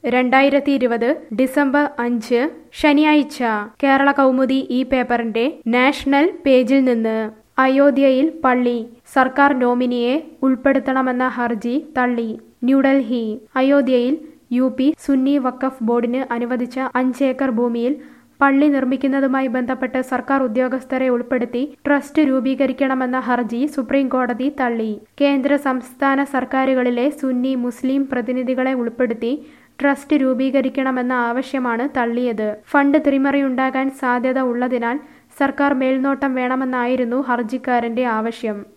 രണ്ടായിരത്തി ഇരുപത് ഡിസംബർ അഞ്ച് ശനിയാഴ്ച കേരള കൗമുദി ഈ പേപ്പറിന്റെ നാഷണൽ പേജിൽ നിന്ന് അയോധ്യയിൽ പള്ളി സർക്കാർ നോമിനിയെ ഉൾപ്പെടുത്തണമെന്ന ഹർജി തള്ളി ന്യൂഡൽഹി അയോധ്യയിൽ യു പി സുന്നി വഖഫ് ബോർഡിന് അനുവദിച്ച അഞ്ച് ഏക്കർ ഭൂമിയിൽ പള്ളി നിർമ്മിക്കുന്നതുമായി ബന്ധപ്പെട്ട് സർക്കാർ ഉദ്യോഗസ്ഥരെ ഉൾപ്പെടുത്തി ട്രസ്റ്റ് രൂപീകരിക്കണമെന്ന ഹർജി സുപ്രീം കോടതി തള്ളി കേന്ദ്ര സംസ്ഥാന സർക്കാരുകളിലെ സുന്നി മുസ്ലിം പ്രതിനിധികളെ ഉൾപ്പെടുത്തി ട്രസ്റ്റ് രൂപീകരിക്കണമെന്ന ആവശ്യമാണ് തള്ളിയത് ഫണ്ട് തിരിമറിയുണ്ടാകാൻ സാധ്യത ഉള്ളതിനാൽ സർക്കാർ മേൽനോട്ടം വേണമെന്നായിരുന്നു ഹർജിക്കാരന്റെ ആവശ്യം